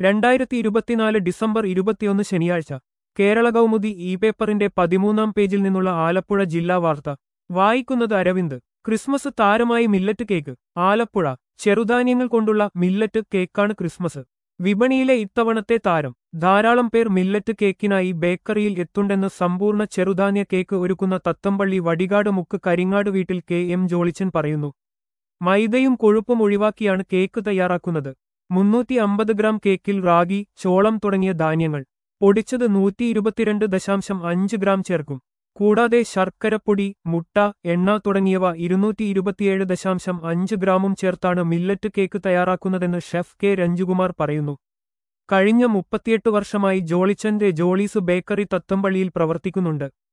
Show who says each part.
Speaker 1: രണ്ടായിരത്തി ഇരുപത്തിനാല് ഡിസംബർ ഇരുപത്തിയൊന്ന് ശനിയാഴ്ച കേരള കൗമുദി ഇ പേപ്പറിന്റെ പതിമൂന്നാം പേജിൽ നിന്നുള്ള ആലപ്പുഴ ജില്ലാ വാർത്ത വായിക്കുന്നത് അരവിന്ദ് ക്രിസ്മസ് താരമായി മില്ലറ്റ് കേക്ക് ആലപ്പുഴ ചെറുധാന്യങ്ങൾ കൊണ്ടുള്ള മില്ലറ്റ് കേക്കാണ് ക്രിസ്മസ് വിപണിയിലെ ഇത്തവണത്തെ താരം ധാരാളം പേർ മില്ലറ്റ് കേക്കിനായി ബേക്കറിയിൽ എത്തുണ്ടെന്ന് സമ്പൂർണ്ണ ചെറുധാന്യ കേക്ക് ഒരുക്കുന്ന തത്തമ്പള്ളി വടികാട് മുക്ക് കരിങ്ങാട് വീട്ടിൽ കെ എം ജോളിച്ചൻ പറയുന്നു മൈദയും കൊഴുപ്പും ഒഴിവാക്കിയാണ് കേക്ക് തയ്യാറാക്കുന്നത് മുന്നൂറ്റി അമ്പത് ഗ്രാം കേക്കിൽ റാഗി ചോളം തുടങ്ങിയ ധാന്യങ്ങൾ പൊടിച്ചത് നൂറ്റി ഇരുപത്തിരണ്ട് ദശാംശം അഞ്ച് ഗ്രാം ചേർക്കും കൂടാതെ ശർക്കരപ്പൊടി മുട്ട എണ്ണ തുടങ്ങിയവ ഇരുന്നൂറ്റി ഇരുപത്തിയേഴ് ദശാംശം അഞ്ച് ഗ്രാമും ചേർത്താണ് മില്ലറ്റ് കേക്ക് തയ്യാറാക്കുന്നതെന്ന് ഷെഫ് കെ രഞ്ജുകുമാർ പറയുന്നു കഴിഞ്ഞ മുപ്പത്തിയെട്ട് വർഷമായി ജോളിച്ചന്റെ ജോളീസ് ബേക്കറി തത്തമ്പള്ളിയിൽ പ്രവർത്തിക്കുന്നുണ്ട്